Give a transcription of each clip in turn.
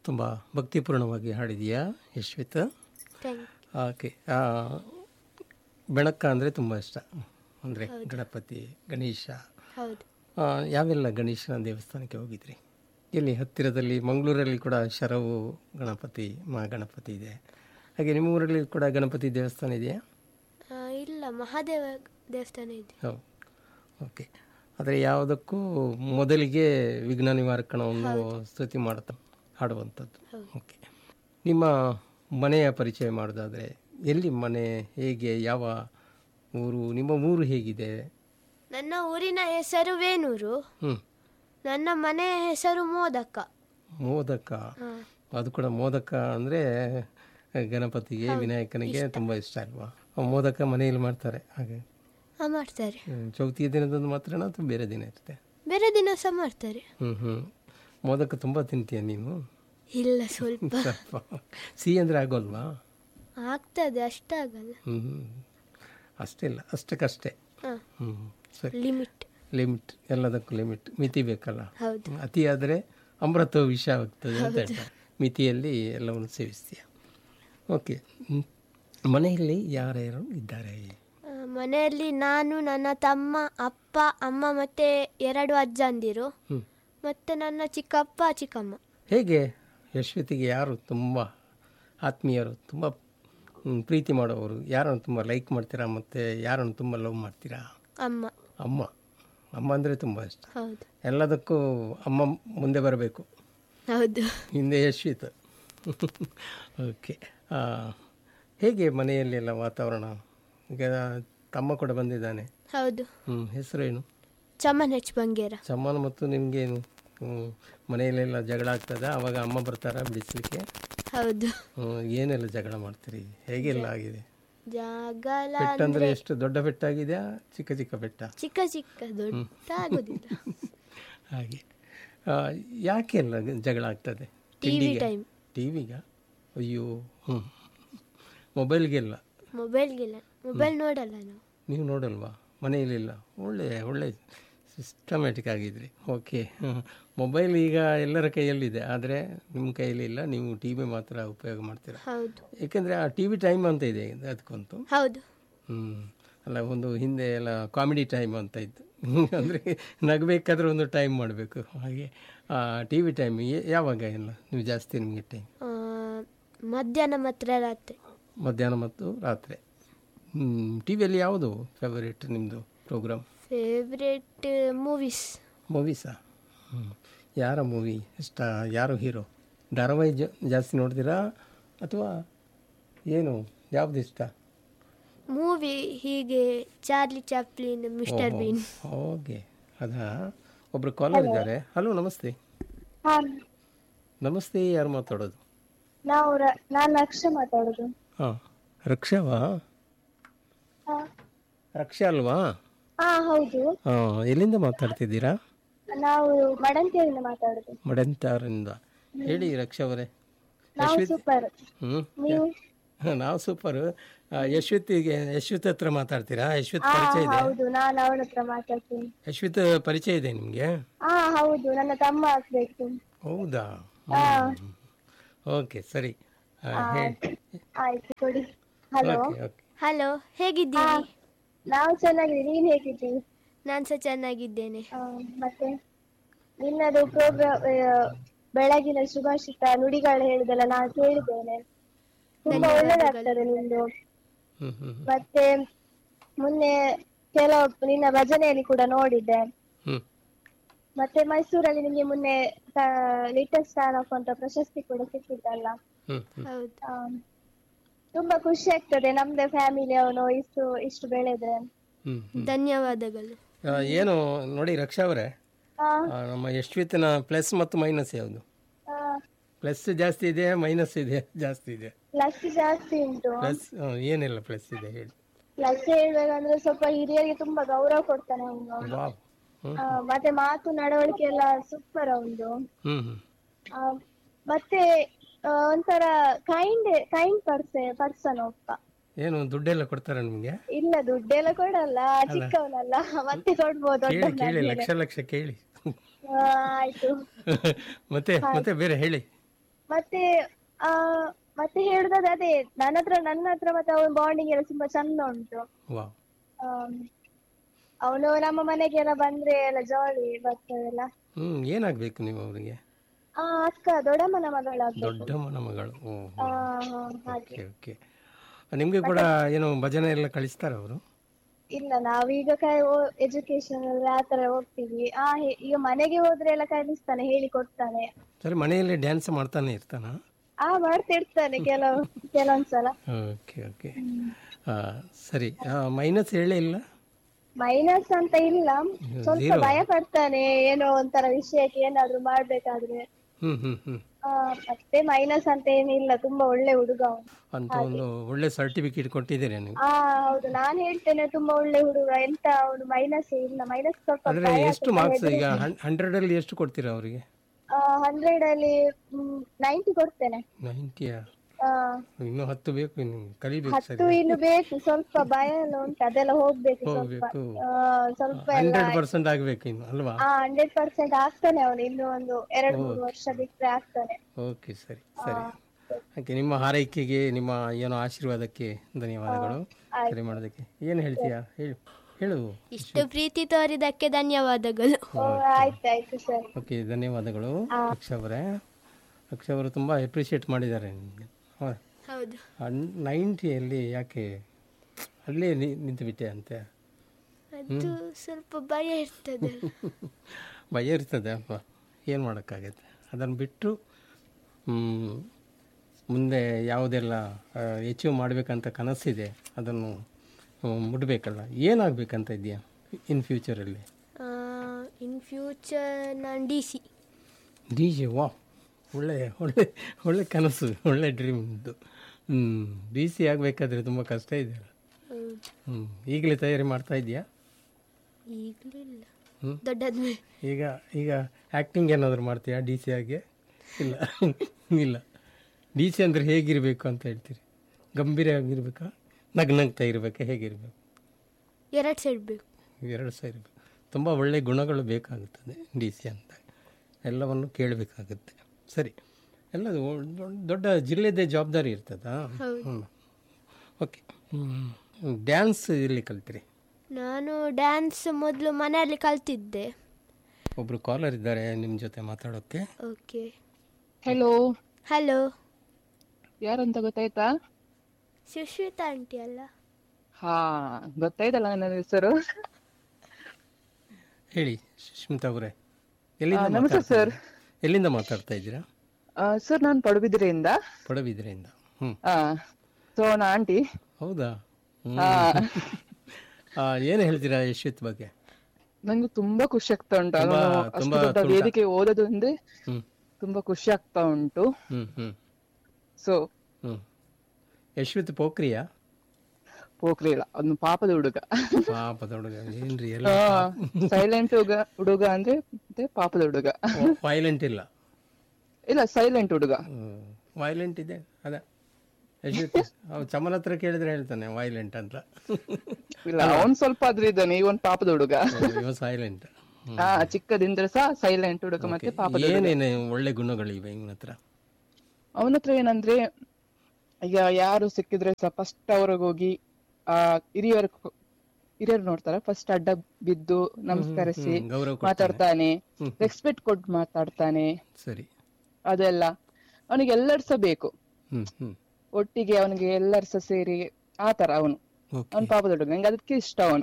ತುಂಬ ಭಕ್ತಿಪೂರ್ಣವಾಗಿ ಹಾಡಿದೀಯಾ ಯಶ್ವಿತ್ ಥ್ಯಾಂಕ್ ಓಕೆ ಬೆಳಕ ಅಂದರೆ ತುಂಬ ಇಷ್ಟ ಅಂದರೆ ಗಣಪತಿ ಗಣೇಶ ಹೌದು ಆ, ಯಾವೆಲ್ಲ ಗಣೇಶನ ದೇವಸ್ಥಾನಕ್ಕೆ ಹೋಗಿದ್ರಿ ಇಲ್ಲಿ ಹತ್ತಿರದಲ್ಲಿ ಮಂಗಳೂರಲ್ಲಿ ಕೂಡ ಶರವು ಗಣಪತಿ ಮಾ ಗಣಪತಿ ಇದೆ ಹಾಗೆ ನಿಮ್ಮ ಊರಲ್ಲಿ ಕೂಡ ಗಣಪತಿ ದೇವಸ್ಥಾನ ಇದೆಯಾ ಆ, ಇಲ್ಲ ಮಹಾದೇವ ದೇವಸ್ಥಾನ ಇದೆ ಹೌದು ಓಕೆ ಆದರೆ ಯಾವುದಕ್ಕೂ ಮೊದಲಿಗೆ ವಿಘ್ನ ನಿವಾರಕಣವನ್ನು ಸ್ತುತಿ ಮಾಡ್ತಾ ಹಾಡುವಂಥದ್ದು ಓಕೆ ನಿಮ್ಮ ಮನೆಯ ಪರಿಚಯ ಮಾಡೋದಾದರೆ ಎಲ್ಲಿ ಮನೆ ಹೇಗೆ ಯಾವ ಊರು ನಿಮ್ಮ ಊರು ಹೇಗಿದೆ ನನ್ನ ಊರಿನ ಹೆಸರು ವೇಣೂರು ಹ್ಞೂ ನನ್ನ ಮನೆಯ ಹೆಸರು ಮೋದಕ ಮೋದಕ ಹಾ. ಅದು ಕೂಡ ಮೋದಕ ಅಂದರೆ ಗಣಪತಿಗೆ ವಿನಾಯಕನಿಗೆ ತುಂಬ ಇಷ್ಟ ಅಲ್ವಾ ಆ ಮೋದಕ ಮನೆಯಲ್ಲಿ ಮಾಡ್ತಾರೆ ಹಾಗೆ ಆ, ಮಾಡ್ತಾರೆ ಹ್ಮ್. ಚೌತಿಯ ದಿನದಂದು ಮಾತ್ರನಾ ಅಥವಾ ಬೇರೆ ದಿನ ಇರುತ್ತೆ ಬೇರೆ ದಿನ ಸಹ ಮಾಡ್ತಾರೆ ಹ್ಞೂ ಹ್ಞೂ ಮೋದಕ ತುಂಬ ತಿಂತೀಯ ನೀನು ಇಲ್ಲ ಸ್ವಲ್ಪ ಸ್ವಲ್ಪ ಸಿಹಿ ಅಂದರೆ ಆಗೋಲ್ವಾ ಆಗ್ತದೆ ಅಷ್ಟಾಗಲ್ಲ ಹ್ಞೂ ಅಷ್ಟಿಲ್ಲ ಅಷ್ಟಕ್ಕಷ್ಟೇ ಹಾ ಹ್ಞೂ ಸರಿ ಲಿಮಿಟ್ ಲಿಮಿಟ್ ಎಲ್ಲದಕ್ಕೂ ಲಿಮಿಟ್ ಮಿತಿ ಬೇಕಲ್ಲ ಹೌದು ಅತಿ ಆದರೆ ಅಮೃತ ವಿಷ ಆಗ್ತದೆ ಅಂತ ಹೇಳ್ತಾರೆ ಮಿತಿಯಲ್ಲಿ ಎಲ್ಲವನ್ನು ಸೇವಿಸ್ತೀಯ ಓಕೆ ಹ್ಮ್. ಮನೆಯಲ್ಲಿ ಯಾರ್ಯಾರು ಇದ್ದಾರೆ ಆ, ಮನೆಯಲ್ಲಿ ನಾನು ನನ್ನ ತಮ್ಮ ಅಪ್ಪ ಅಮ್ಮ ಮತ್ತೆ ಎರಡು ಅಜ್ಜಂದಿರು ಹ್ಞೂ ಮತ್ತೆ ನನ್ನ ಚಿಕ್ಕಪ್ಪ ಚಿಕ್ಕಮ್ಮ ಹೇಗೆ ಯಶ್ವತಿಗೆ ಯಾರು ತುಂಬ ಆತ್ಮೀಯರು ತುಂಬ ಹ್ಮ್, ಪ್ರೀತಿ ಮಾಡೋರು ಯಾರನ್ನು ತುಂಬ ಲೈಕ್ ಮಾಡ್ತೀರಾ ಮತ್ತು ಯಾರನ್ನು ತುಂಬ ಲವ್ ಮಾಡ್ತೀರಾ ಅಮ್ಮ ಅಮ್ಮ ಅಮ್ಮ ಅಂದರೆ ತುಂಬ ಇಷ್ಟ ಹೌದು ಎಲ್ಲದಕ್ಕೂ ಅಮ್ಮ ಮುಂದೆ ಬರಬೇಕು ಹೌದು ಹಿಂದೆ ಯಶ್ವಿತ್ ಓಕೆ ಹೇಗೆ ಮನೆಯಲ್ಲಿ ಎಲ್ಲ ವಾತಾವರಣ ಈಗ ತಮ್ಮ ಕೂಡ ಬಂದಿದ್ದಾನೆ ಹೌದು ಹ್ಞೂ ಹೆಸರೇನು ಚಮನ್ ಹೆಚ್ ಬಂಗೇರ ಚಮ್ಮನ ಮತ್ತು ನಿಮಗೇನು ಮನೆಯಲ್ಲೆಲ್ಲ ಜಗಳ ಆಗ್ತದ ಆವಾಗ ಅಮ್ಮ ಬರ್ತಾರಾ ಬಿಡಿಸ್ಲಿಕ್ಕೆ ಹೌದು ಹ್ಮ್, ಏನೆಲ್ಲ ಜಗಳ ಮಾಡ್ತೀರಿ ಹೇಗೆಲ್ಲ ಆಗಿದೆ ಜಗಳ ಪೆಟ್ಟು ಅಂದರೆ ಎಷ್ಟು ದೊಡ್ಡ ಪೆಟ್ಟಾಗಿದೆಯಾ ಚಿಕ್ಕ ಚಿಕ್ಕ ಪೆಟ್ಟ ಚಿಕ್ಕ ಚಿಕ್ಕ ದೊಡ್ಡ ಆಗುದಿಲ್ಲ ಹಾಗೆ ಆ, ಯಾಕೆಲ್ಲ ಜಗಳ ಆಗ್ತದೆ ಟಿವಿ ಟೈಮ್ ಟಿ ವಿಗ ಅಯ್ಯೋ ಹ್ಞೂ ಮೊಬೈಲ್ಗೆಲ್ಲ ಮೊಬೈಲ್ಗಿಲ್ಲ ಮೊಬೈಲ್ ನೋಡಲ್ಲ ನಾವು ನೀವು ನೋಡಲ್ವಾ ಮನೆಯಲ್ಲಿಲ್ಲ ಒಳ್ಳೆ ಒಳ್ಳೆ ಸಿಸ್ಟಮ್ಯಾಟಿಕ್ ಆಗಿದ್ರಿ ಓಕೆ ಮೊಬೈಲ್ ಈಗ ಎಲ್ಲರ ಕೈಯಲ್ಲಿದೆ ಆದರೆ ನಿಮ್ಮ ಕೈಯಲ್ಲಿ ಇಲ್ಲ ನೀವು ಟಿ ವಿ ಮಾತ್ರ ಉಪಯೋಗ ಮಾಡ್ತೀರಾ ಹೌದು ಏಕೆಂದರೆ ಆ ಟಿ ವಿ ಟೈಮ್ ಅಂತ ಇದೆ ಅದಕ್ಕಂತೂ ಹೌದು ಹ್ಞೂ ಅಲ್ಲ ಒಂದು ಹಿಂದೆ ಎಲ್ಲ ಕಾಮಿಡಿ ಟೈಮ್ ಅಂತ ಇತ್ತು ಅಂದರೆ ನಗಬೇಕಾದ್ರೆ ಒಂದು ಟೈಮ್ ಮಾಡಬೇಕು ಹಾಗೆ ಟಿ ವಿ ಟೈಮ್ ಯಾವಾಗ ಎಲ್ಲ ನೀವು ಜಾಸ್ತಿ ನಿಮಗೆ ಟೈಮ್ ಆ, ಮಧ್ಯಾಹ್ನ ಮಾತ್ರ ರಾತ್ರಿ ಮಧ್ಯಾಹ್ನ ಮತ್ತು ರಾತ್ರಿ ಟಿ ವಿಯಲ್ಲಿ ಯಾವುದು ಫೇವರೇಟ್ ನಿಮ್ಮದು ಪ್ರೋಗ್ರಾಮ್ ಫೇವ್ರೇಟ್ ಮೂವೀಸ್ ಮೂವೀಸಾ ಹ್ಞೂ ಯಾರ ಮೂವಿ ಇಷ್ಟ ಯಾರು ಹೀರೋ ಧಾರಾವಾಹಿ ಜ ಜಾಸ್ತಿ ನೋಡ್ತೀರಾ ಅಥವಾ ಏನು ಯಾವ್ದು ಇಷ್ಟ ಮೂವಿ ಹೀಗೆ Charlie Chaplin mister Bean okay ಅದಾ ಒಬ್ರು ಕಾಲರ್ ಇದ್ದಾರೆ ಹಲೋ ನಮಸ್ತೆ ಹಾ ನಮಸ್ತೆ ಯಾರು ಮಾತಾಡೋದು ನಾವು ರ- ನಾನ್ ಅಕ್ಷ ಮಾತಾಡೋದು ಹಾಂ ರಕ್ಷಾವಾ ಹಾ. ರಕ್ಷಾ ಅಲ್ವಾ ಹಾ ಹೌದು ಹಾಂ ಎಲ್ಲಿಂದ ಮಾತಾಡ್ತಿದ್ದೀರಾ ನಾವು ಮಡಂತಿಯಿಂದ ಮಾತಾಡೋದು ಮಡೆಂತಾರಿಂದ ಹೇಳಿ ರಕ್ಷಾ ಅವರೇ ನಾವು ಸೂಪರ್ ಹ್ಞೂ ನೀವು ನಾವು ಸೂಪರ್ ಯಶ್ವಿತ್ಗೆ ಯಶ್ವಿತ್ ಹತ್ರ ಮಾತಾಡ್ತೀರಾ ಯಶ್ವಿತ್ ಹಾ ಪರಿಚಯ ಇದೆ ಹೌದು ನಾನು ಅವಳ ಹತ್ರ ಮಾತಾಡ್ತೀನಿ ಯಶ್ವಿತ್ ಪರಿಚಯ ಇದೆ ನಿಮಗೆ ಹಾ ಹೌದು ನನ್ನ ತಮ್ಮ ಆಗ್ಬೇಕು ಹೌದಾ ಓಕೆ ಸರಿ ಆ, ಹೇಳಿ ಆಯ್ತು ಕೊಡಿ ಹಲೋ ಓಕೆ ಓಕೆ ಹಲೋ ಹೇಗಿದ್ದೀರಿ ನಾವು ಚೆನ್ನಾಗಿದ್ದೀವಿ ನೀನ್ ಹೇಗಿದ್ದೀವಿ ನಾನು ಸಹ ಚೆನ್ನಾಗಿದ್ದೇನೆ ಆ, ಮತ್ತೆ ನಿನ್ನದು ಪ್ರೋಗ್ರಾಮ್ ಬೆಳಗಿನ ಶುಭಾಷಿತ ನುಡಿಗಳು ಹೇಳಿದೆಲ್ಲ ನಾನು ಕೇಳಿದ್ದೇನೆ ತುಂಬಾ ಒಳ್ಳೇದಾಗ್ತದೆ ನಿಮ್ದು ಹ್ಞೂ ಹ್ಞೂ ಮತ್ತೆ ಮೊನ್ನೆ ಕೆಲವು ನಿನ್ನ ಭಜನೆಯಲ್ಲಿ ಕೂಡ ನೋಡಿದ್ದೆ ಹ್ಞೂ ಮತ್ತೆ ಮೈಸೂರಲ್ಲಿ ನಿಮ್ಗೆ ಮೊನ್ನೆ ಲಿಟಲ್ ಸ್ಟಾರ್ ಆಫ್ ಅಂತ ಪ್ರಶಸ್ತಿ ಕೂಡ ಸಿಕ್ಕಿದ್ದಲ್ಲ ಹ್ಞೂ ಹ್ಞೂ ಹೌದು ಆ, ತುಂಬಾ ಖುಷಿ ಆಗ್ತದೆ ನಮ್ದೇ ಫ್ಯಾಮಿಲಿ ಅವನು ಇಷ್ಟು ಇಷ್ಟು ಬೆಳೆದ್ರೆ ಹ್ಞೂ ಧನ್ಯವಾದಗಳು ಏನು ನೋಡಿ ರಕ್ಷಾ ಅವರೇ ಆ, ಆ, ನಮ್ಮ ಯಶ್ವಿತ್ನ ಪ್ಲಸ್ ಮತ್ತು ಮೈನಸ್ ಯಾವುದು ಆ, ಪ್ಲಸ್ ಜಾಸ್ತಿ ಇದೆ ಮೈನಸ್ ಇದೆ ಜಾಸ್ತಿ ಇದೆ ಪ್ಲಸ್ ಜಾಸ್ತಿ ಉಂಟು ಪ್ಲಸ್ ಏನೆಲ್ಲ ಪ್ಲಸ್ ಇದೆ ಹೇಳಿ ಪ್ಲಸ್ ಹೇಳ್ಬೇಕಂದ್ರೆ ಸ್ವಲ್ಪ ಹಿರಿಯರಿಗೆ ತುಂಬಾ ಗೌರವ ಕೊಡ್ತಾನೆ ಅವನು ವಾವ್ ಹ್ಞೂ ಮತ್ತೆ ಮಾತು ನಡವಳಿಕೆ ಎಲ್ಲ ಸೂಪರ್ ಅವನು ಹ್ಞೂ ಹ್ಞೂ ಮತ್ತೆ ಆ, ಒಂಥರ ಕೈಂಡ್ ಕೈಂಡ್ ಪರ್ಸೆ ಪರ್ಸನ್ ಒಬ್ಬ ಏನು ದುಡ್ಡೆಲ್ಲ ಕೊಡ್ತಾರಾ ನಿಮಗೆ ಇಲ್ಲ ದುಡ್ಡೆಲ್ಲ ಕೊಡಲ್ಲ ಚಿಕ್ಕವನಲ್ಲ ಮತ್ತೆ ಕೊಡ್ಬೋದು ಕೇಳಿ ದೊಡ್ಡವನಾದ್ಮೇಲೆ. ಕೇಳಿ ಲಕ್ಷ ಲಕ್ಷ ಕೇಳಿ ಆ, ಆಯ್ತು ಮತ್ತೆ ಮತ್ತೆ ಬೇರೆ ಹೇಳಿ ಮತ್ತೆ ಆ ಮತ್ತೆ ಹೇಳುದಾದ್ರೆ ಅದೇ ನನ್ನ ಹತ್ರ ನನ್ನ ಹತ್ರ ಮತ್ತೆ ಅವನ ಬಾಂಡಿಂಗ್ ಎಲ್ಲ ತುಂಬಾ ಚಂದ ಉಂಟು ವಾ ಅವನು ನಮ್ಮ ಮನೆಗೆಲ್ಲ ಬಂದ್ರೆ ಎಲ್ಲ ಜಾಲಿ ಬರ್ತದೆಲ್ಲ ಹ್ಮ್ ಏನಾಗ್ಬೇಕು ನೀವು ಅವರಿಗೆ ಆ ಅಕ್ಕ ದೊಡ್ಡಮ್ಮನ ಮಗಳಾಗ್ಬೇಕು ದೊಡ್ಡ ಮನ ಮಗಳು ಓ ಆ, ಹಾ, ಹಾಗೆ ಓಕೆ ಓಕೆ ನಿಮಗೆ ಕೂಡ ಏನು ಭಜನೆ ಎಲ್ಲ ಕಳಿಸ್ತಾರ ಅವರು ಇಲ್ಲ ನಾವೀಗ ಕೈ ಎಜುಕೇಶನ್ ಅಲ್ಲಿ ಆತರ ಹೋಗ್ತೀವಿ ಆ ಹೇ- ಈಗ ಮನೆಗೆ ಹೋದ್ರೆ ಎಲ್ಲ ಕಲಿಸ್ತಾನೆ ಹೇಳಿ ಕೊಡ್ತಾನೆ ಸರಿ ಮನೆಯಲ್ಲಿ ಡ್ಯಾನ್ಸ್ ಮಾಡ್ತಾನೆ ಇರ್ತಾನ ಆ ಮಾಡ್ತಿರ್ತಾನೆ ಕೆಲವು ಕೆಲವೊಂದ್ಸಲ ಓಕೆ ಓಕೆ ಸರಿ ಮೈನಸ್ ಹೇಳೇ ಇಲ್ಲ ಮೈನಸ್ ಅಂತ ಇಲ್ಲ ಸ್ವಲ್ಪ ಭಯ ಪಡ್ತಾನೆ ಏನೋ ಒಂಥರ ವಿಷಯಕ್ಕೆ ಏನಾದ್ರು ಮಾಡ್ಬೇಕಾದ್ರೆ ಹ್ಮ್ ಹ್ಮ್ ಹ್ಮ್ ಆ, ಮತ್ತೆ ಮೈನಸ್ ಅಂತ ಏನಿಲ್ಲ ತುಂಬಾ ಒಳ್ಳೆ ಹುಡುಗ ಅವನು ಅಂತ ಒಂದು ಒಳ್ಳೆ ಸರ್ಟಿಫಿಕೇಟ್ ಕೊಟ್ಟಿದ್ದೀರಾ ನೀವು ಆ ಹೌದು ನಾನ್ ಹೇಳ್ತೇನೆ ತುಂಬಾ ಒಳ್ಳೆ ಹುಡುಗ ಎಂತ ಅವನು ಮೈನಸ್ ಇಲ್ಲ ಮೈನಸ್ ಸ್ವಲ್ಪ ಅಂದ್ರೆ ಎಷ್ಟು ಮಾರ್ಕ್ಸ್ ಈಗ ಹಂಡ್ರೆಡ್ ಅಲ್ಲಿ ಎಷ್ಟು ಕೊಡ್ತೀರಾ ಅವರಿಗೆ ಹಂಡ್ರೆಡ್ ಅಲ್ಲಿ ನೈಂಟಿ ಕೊಡ್ತೇನೆ ನೈಂಟಿಯಾ ಆ, ಇನ್ನೂ ಹತ್ತು ಬೇಕು ಇನ್ನು ಕಲಿಬೇಕು ಸರಿ ಹತ್ತು ಇನ್ನು ಬೇಕು ಸ್ವಲ್ಪ ಭಯ ಎಲ್ಲ ಉಂಟು ಅದೆಲ್ಲ ಹೋಗ್ಬೇಕು ಸ್ವಲ್ಪ ಹೋಗ್ಬೇಕು ಆ, ಸ್ವಲ್ಪ ಎಲ್ಲ ಹಂಡ್ರೆಡ್ ಪರ್ಸೆಂಟ್ ಆಗ್ಬೇಕು ಇನ್ನು ಅಲ್ವಾ ಆ ಹಂಡ್ರೆಡ್ ಪರ್ಸೆಂಟ್ ಆಗ್ತಾನೆ ಅವನು ಇನ್ನು ಒಂದು ಎರಡು ಮೂರು ವರ್ಷ ಬಿಟ್ರೆ ಆಗ್ತಾನೆ ಓಕೆ ಸರಿ ಸರಿ ಓಕೆ ನಿಮ್ಮ ಹಾರೈಕೆಗೆ ನಿಮ್ಮ ಏನೋ ಆಶೀರ್ವಾದಕ್ಕೆ ಧನ್ಯವಾದಗಳು ಸರಿ ಮಾಡೋದಕ್ಕೆ ಏನು ಹೇಳ್ತೀಯಾ ಹೇಳು ಹೇಳು ಇಷ್ಟು ಪ್ರೀತಿ ತೋರಿದಕ್ಕೆ ಧನ್ಯವಾದಗಳು ಓ, ಆಯ್ತು ಆಯ್ತು ಸರಿ ಓಕೆ ಧನ್ಯವಾದಗಳು ಅಕ್ಷ ಅವರೇ ಅಕ್ಷ ಅವರು ತುಂಬ ಅಪ್ರಿಷಿಯೇಟ್ ಮಾಡಿದ್ದಾರೆ ನಿಮಗೆ ಹೌದು ನೈಂಟಿಯಲ್ಲಿ ಯಾಕೆ ಅಲ್ಲೇ ನಿ- ನಿಂತುಬಿಟ್ಟೆ ಅಂತೆ ಅದು ಸ್ವಲ್ಪ ಭಯ ಇರ್ತದೆ ಭಯ ಇರ್ತದೆ ಅಲ್ವಾ ಏನು ಮಾಡೋಕ್ಕಾಗತ್ತೆ ಅದನ್ನು ಬಿಟ್ಟು ಮ್, ಮುಂದೆ ಯಾವುದೆಲ್ಲ ಅಚೀವ್ ಮಾಡಬೇಕಂತ ಕನಸಿದೆ ಅದನ್ನು ಮ್, ಮುಟ್ಬೇಕಲ್ಲ ಏನಾಗಬೇಕಂತ ಇದೆಯಾ ಇನ್ ಫ್ಯೂಚರಲ್ಲಿ ಇನ್ ಫ್ಯೂಚರ್ ನಾನು ಡಿ ಸಿ ಡಿ ಜೆ ವಾ ಒಳ್ಳೆ ಒಳ್ಳೆ ಒಳ್ಳೆ ಕನಸು ಒಳ್ಳೆ ಡ್ರೀಮ್ ಇದು ಹ್ಞೂ ಡಿ ಸಿ ಆಗಬೇಕಾದ್ರೆ ತುಂಬ ಕಷ್ಟ ಇದೆ ಹೌದು ಹ್ಞೂ ಈಗಲೇ ತಯಾರಿ ಮಾಡ್ತಾ ಇದೆಯಾ ಈಗಲೂ ಇಲ್ಲ ಹ್ಮ್. ದೊಡ್ಡದ್ಮೇಲೆ ಈಗ ಈಗ ಆ್ಯಕ್ಟಿಂಗ್ ಏನಾದರೂ ಮಾಡ್ತೀಯಾ ಡಿ ಸಿ ಆಗಿ ಇಲ್ಲ ಇಲ್ಲ ಡಿ ಸಿ ಅಂದರೆ ಹೇಗಿರಬೇಕು ಅಂತ ಹೇಳ್ತೀರಿ ಗಂಭೀರ ಆಗಿರ್ಬೇಕಾ ನಗ್ ನಗ್ತಾ ಇರಬೇಕಾ ಹೇಗಿರಬೇಕು ಎರಡು ಸೈಡ್ ಬೇಕು ಎರಡು ಸಹ ಇರಬೇಕು ತುಂಬ ಒಳ್ಳೆಯ ಗುಣಗಳು ಬೇಕಾಗುತ್ತದೆ ಡಿ ಸಿ ಅಂತ ಎಲ್ಲವನ್ನು ಕೇಳಬೇಕಾಗುತ್ತೆ ಸರಿ ಎಲ್ಲ ದೊ- ದೊಡ್ಡ ಜಿಲ್ಲೆದೇ ಜವಾಬ್ದಾರಿ ಇರ್ತದಾ ಹ್ಞೂ ಓಕೆ ಡ್ಯಾನ್ಸ್ ಇಲ್ಲಿ ಕಲ್ತಿರಿ ನಾನು ಡ್ಯಾನ್ಸ್ ಮೊದಲು ಮನೆಯಲ್ಲಿ ಕಲ್ತಿದ್ದೆ ಒಬ್ಬರು ಕಾಲರ್ ಇದ್ದಾರೆ ನಿಮ್ಮ ಜೊತೆ ಮಾತಾಡೋಕ್ಕೆ ಓಕೆ ಹೆಲೋ ಹಲೋ ಯಾರಂತ ಗೊತ್ತಾಯ್ತಾ ಸುಶ್ಮಿತಾ ಆಂಟಿ ಅಲ್ಲ ಹಾ ಗೊತ್ತಾಯ್ತಲ್ಲ ನನ್ನ ಹೆಸರು ಹೇಳಿ ಸುಷ್ಮಿತಾ ಅವರೇ ಎಲ್ಲಿಂದ ಆ, ನಮಸ್ತೆ ಮಾತಾಡ್ತಾ ಸರ್. ಇದ್ದೀರಾ? ಎಲ್ಲಿಂದ ಮಾತಾಡ್ತಾ ಇದ್ದೀರಾ ಸರ್ ನಾನು ಪಡುಬಿದ್ರೆಯಿಂದ ಪಡಬಿದ್ರೆಯಿಂದ ಹ್ಞೂ ಸೊ ನಾ ಆಂಟಿ ಹೌದಾ ಹ್ಮ್. ಆ, ಆ, ಏನು ಹೇಳ್ತೀರಾ ಯಶ್ವಿತ್ ಬಗ್ಗೆ ನಂಗೆ ತುಂಬಾ ಖುಷಿ ಆಗ್ತಾ ಉಂಟು ಅದನ್ನು ತುಂಬಾ- ಅಷ್ಟು ತುಂಬಾ ದೊಡ್ಡ ತುಂಟ. ವೇದಿಕೆ ಓದೋದು ಅಂದ್ರೆ ಹ್ಞೂ ತುಂಬಾ ಖುಷಿ ಆಗ್ತಾ ಉಂಟು ಹ್ಞೂ ಹ್ಞೂ ಸೊ ಹ್ಞೂ ಯಶ್ವಿತ್ ಪೋಖ್ರಿಯಾ ಪೋಖ್ರಿ ಇಲ್ಲ ಅದನ್ನು ಪಾಪದ ಹುಡುಗ ಪಾಪದ ಹುಡುಗ ಏನ್ರಿ ಎಲ್ಲ ಸೈಲೆಂಟ್ ಹುಡುಗ ಹುಡುಗ ಅಂದ್ರೆ ಮತ್ತೆ ಪಾಪದ ಹುಡುಗ ವೈಲೆಂಟ್ ಇಲ್ಲ ಇಲ್ಲ ಸೈಲೆಂಟ್ ಹುಡುಗ ವೈಲೆಂಟ್ ಇದೆ ಅದ ಯಶ್ವಿತ್ ಅವ್ ಚಮನ್ ಹತ್ರ ಕೇಳಿದ್ರೆ ಹೇಳ್ತಾನೆ ವೈಲೆಂಟ್ ಅಂತ ಇಲ್ಲ ಅವನ್ ಸ್ವಲ್ಪ ಆದ್ರೂ ಇದ್ದಾನೆ ಇವನ್ ಪಾಪದ ಹುಡುಗ ಇವ ಸೈಲೆಂಟ್ ಹಾ ಚಿಕ್ಕದಿಂದ್ರೆ ಸಹ ಸೈಲೆಂಟ್ ಹುಡುಗ ಮತ್ತೆ ಪಾಪದ ಹುಡುಗ ಏನೇನು ಒಳ್ಳೆ ಗುಣಗಳಿವೆ ಇವನ ಹತ್ರ ಅವನ ಹತ್ರ ಏನಂದ್ರೆ ಈಗ ಯಾರು ಸಿಕ್ಕಿದ್ರೆ ಸಹ ಫಸ್ಟ್ ಅವ್ರಿಗೆ ಹೋಗಿ ಆ ಹಿರಿಯರ್ ಹಿರಿಯರು ನೋಡ್ತಾರ ಫಸ್ಟ್ ಅಡ್ಡ ಬಿದ್ದು ನಮಸ್ಕರಿಸಿ ಹ್ಮ್, ಗೌರವ ಕೊಡ್ತಾನೆ. ಮಾತಾಡ್ತಾನೆ ರೆಸ್ಪೆಕ್ಟ್ ಕೊಟ್ಟು ಮಾತಾಡ್ತಾನೆ ಸರಿ ಅದೆಲ್ಲ ಅವನಿಗೆ ಎಲ್ಲರೂ ಸಹ ಬೇಕು ಹ್ಮ್ ಹ್ಮ್ ಒಟ್ಟಿಗೆ ಅವನಿಗೆ ಎಲ್ಲರೂ ಸಹ ಸೇರಿ ಆ ತರ ಅವನು ಓಕೆ ಅವನ್ ಪಾಪದ ಹುಡುಗ ನಂಗೆ ಅದಕ್ಕೆ ಇಷ್ಟ ಅವನು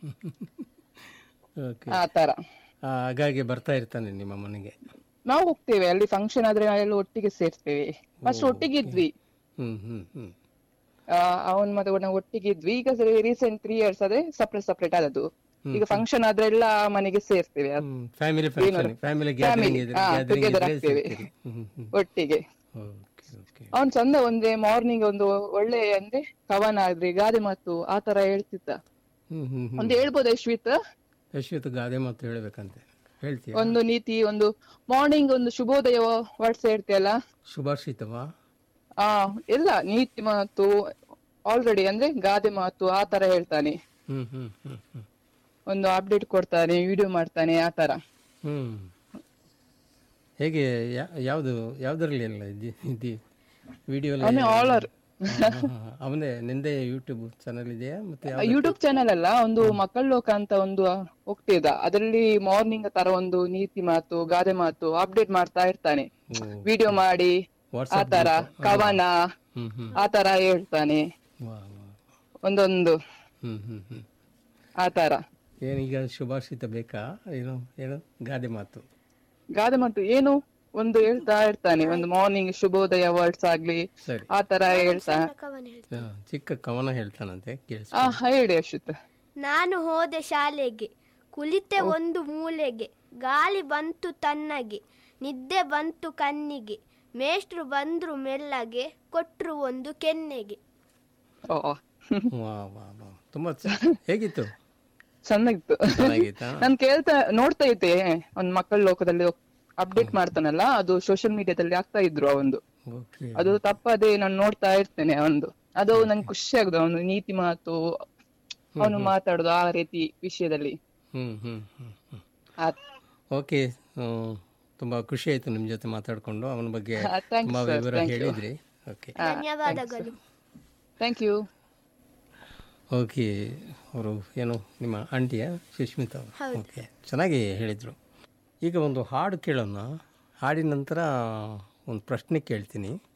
ಓಕೆ ಆ ತರ ಹಾಗಾಗಿ ಬರ್ತಾ ಇರ್ತಾನೆ ನಿಮ್ಮ ಮನೆಗೆ ನಾವು ಹೋಗ್ತೇವೆ ಅಲ್ಲಿ ಫಂಕ್ಷನ್ ಆದ್ರೆ ನಾವೆಲ್ಲ ಒಟ್ಟಿಗೆ ಸೇರ್ತೇವೆ ಫಸ್ಟ್ ಒಟ್ಟಿಗೆ ಇದ್ವಿ ಹ್ಮ್ ಹ್ಮ್ ಹ್ಮ್ ಆ, ಅವನ್ ಮತ್ತೆ ನಾವು ಒಟ್ಟಿಗೆ ಇದ್ವಿ ಈಗ ರೀಸೆಂಟ್ ತ್ರೀ ಇಯರ್ಸ್ ಆದ್ರೆ ಸಪ್ರೇಟ್ ಸಪ್ರೇಟ್ ಆದದ್ದು ಈಗ ಫಂಕ್ಷನ್ ಆದ್ರೆ ಎಲ್ಲ ಮನೆಗೆ ಸೇರ್ತೇವೆ ಅದ್- ಫ್ಯಾಮಿಲಿ ಫಂಕ್ಷನ್ ಫ್ಯಾಮಿಲಿ ಗ್ಯಾದರಿಂಗ್ ಇದ್ರೆ ಹಾ, ಗ್ಯಾದರಿಂಗ್ together ಇದ್ರೆ ಆಗ್ತೇವೆ. ಸಿಗ್ತೀರಿ. ಹ್ಮ್ ಹ್ಮ್ ಒಟ್ಟಿಗೆ ಓಕೆ ಓಕೆ ಅವನ್ ಚಂದ ಒಂದೇ ಮಾರ್ನಿಂಗ್ ಒಂದು ಒಳ್ಳೆ ಅಂದ್ರೆ ಕವನ ಆದ್ರೆ ಗಾದೆ ಮಾತು ಆ ತರ ಹೇಳ್ತಿದ್ದ ಹ್ಮ್ ಹ್ಮ್ ಹ್ಮ್ ಒಂದು ಹೇಳ್ಬೋದು ಅಶ್ವಿತ್ ಯಶ್ವಿತ್ ಗಾದೆ ಮಾತು ಹೇಳ್ಬೇಕಂತೆ ಹೇಳ್ತೀಯ ಒಂದು ನೀತಿ ಒಂದು ಮಾರ್ನಿಂಗ್ ಒಂದು ಶುಭೋದಯ ವರ್ಡ್ಸ್ ಹೇಳ್ತೀಯಲ್ಲ ಶುಭಾಷಿತವಾ ಆ ಎಲ್ಲ ನೀತಿ ಮಾತು ಆಲ್ರೆಡಿ ಅಂದ್ರೆ ಗಾದೆ ಮಾತು ಆ ತರ ಹೇಳ್ತಾನೆ ಹ್ಮ್ ಹ್ಮ್ ಹ್ಮ್ ಹ್ಮ್ ಒಂದು ಅಪ್ಡೇಟ್ ಕೊಡ್ತಾನೆ ವಿಡಿಯೋ ಮಾಡ್ತಾನೆ ಆ ತರ ಹ್ಮ್ ಹೇಗೆ ಯಾ- ಯಾವುದು ಯಾವುದರಲ್ಲಿ ಎಲ್ಲ ಇದ್ದಿ ಇದ್ದಿ ವಿಡಿಯೋ ಅವನೇ ಆಲರ್ ಅವನೇ ನಿಂದೆ ಯೂಟ್ಯೂಬ್ ಚಾನಲ್ ಇದೆಯಾ ಮತ್ತೆ ಯಾವ ಯೂಟ್ಯೂಬ್ ಚಾನೆಲ್ ಅಲ್ಲ ಒಂದು ಮಕ್ಕಳ ಲೋಕ ಅಂತ ಒಂದು ಹೋಗ್ತಿದ್ದ ಅದರಲ್ಲಿ ಮಾರ್ನಿಂಗ್ ತರ ಒಂದು ನೀತಿ ಮಾತು ಗಾದೆ ಮಾತು ಅಪ್ಡೇಟ್ ಮಾಡ್ತಾ ಇರ್ತಾನೆ ವಿಡಿಯೋ ಮಾಡಿ ಆ ವಾಟ್ಸಪ್ ತರ ಕವನ ಹ್ಮ್ ಹ್ಮ್ ಆ ತರ ಹೇಳ್ತಾನೆ ವಾ ವಾ ಒಂದೊಂದು ಹ್ಮ್ ಹ್ಮ್ ಹ್ಮ್ ಆ ತರ ಏನೀಗ ಶುಭಾಷಿತ ಬೇಕಾ ಏನು ಏನು ಗಾದೆ ಮಾತು ಗಾದೆ ಮಾತು ಏನು ಒಂದು ಹೇಳ್ತಾ ಇರ್ತಾನೆ ಒಂದು ಮಾರ್ನಿಂಗ್ ಶುಭೋದಯ ವರ್ಡ್ಸ್ ಆಗ್ಲಿ ಸರಿ ಆ ತರ ಹೇಳ್ತಾ ಕವನ ಹೇಳ್ತೀನಿ. ಹಾ, ಚಿಕ್ಕ ಕವನ ಹೇಳ್ತಾನಂತೆ ಕೇಳಿಸ್ ಆ ಹೇಳಿ ಅಶ್ವಿತ್ ನಾನು ಹೋದೆ ಶಾಲೆಗೆ ಕುಳಿತೆ ಒಂದು ಮೂಲೆಗೆ ಗಾಳಿ ಬಂತು ತನ್ನಗೆ ನಿದ್ದೆ ಬಂತು ಕಣ್ಣಿಗೆ ಮೇಷ್ಟ್ರು ಬಂದ್ರು ಮೆಲ್ಲಗೆ ಕೊಟ್ರು ಒಂದು ಕೆನ್ನೆಗೆ ಓ ವಾ ವಾ ವಾ ತುಂಬಾ ಚ- ಹೇಗಿತ್ತು ಚೆನ್ನಾಗಿತ್ತು ಚೆನ್ನಾಗಿತ್ತಾ ನಾನ್ ಕೇಳ್ತಾ ನೋಡ್ತಾ ಇದ್ದೆ ಒಂದ್ ಮಕ್ಕಳ ಲೋಕದಲ್ಲಿ ಅಪ್ಡೇಟ್ ಮಾಡ್ತಾನಲ್ಲ ಅದು ಸೋಶಿಯಲ್ ಮೀಡಿಯಾದಲ್ಲಿ ಆಗ್ತಾ ಇದ್ರು ಅವೊಂದು ಓಕೆ ಅದು ತಪ್ಪದೆ ನಾನು ನೋಡ್ತಾ ಇರ್ತೇನೆ ಅವನು ಅದು ನಂಗೆ ಖುಷಿ ಆಗುದು ಅವನು ನೀತಿ ಮಾತು ಅವನು ಮಾತಾಡೋದು ಆ ರೀತಿ ವಿಷಯದಲ್ಲಿ ಹ್ಮ್ ಹ್ಮ್ ಹ್ಮ್ ಹ್ಮ್ ಆ- ಓಕೆ ಹ್ಮ್, ತುಂಬಾ ಖುಷಿ ಆಯ್ತು ನಿಮ್ ಜೊತೆ ಮಾತಾಡ್ಕೊಂಡು ಅವನ ಬಗ್ಗೆ ಹಾ, thanks ತುಂಬಾ sir, ವಿವರ thank you. ಹೇಳಿದ್ರಿ ಓಕೆ ಧನ್ಯವಾದಗಳು ಥ್ಯಾಂಕ್ ಯು ಓಕೆ ಅವರು ಏನು ನಿಮ್ಮ ಆಂಟಿಯ ಸುಷ್ಮಿತಾ ಅವರು ಓಕೆ ಚೆನ್ನಾಗಿ ಹೇಳಿದರು ಈಗ ಒಂದು ಹಾಡು ಕೇಳೋಣ ಹಾಡಿನ ನಂತರ ಒಂದು ಪ್ರಶ್ನೆ ಕೇಳ್ತೀನಿ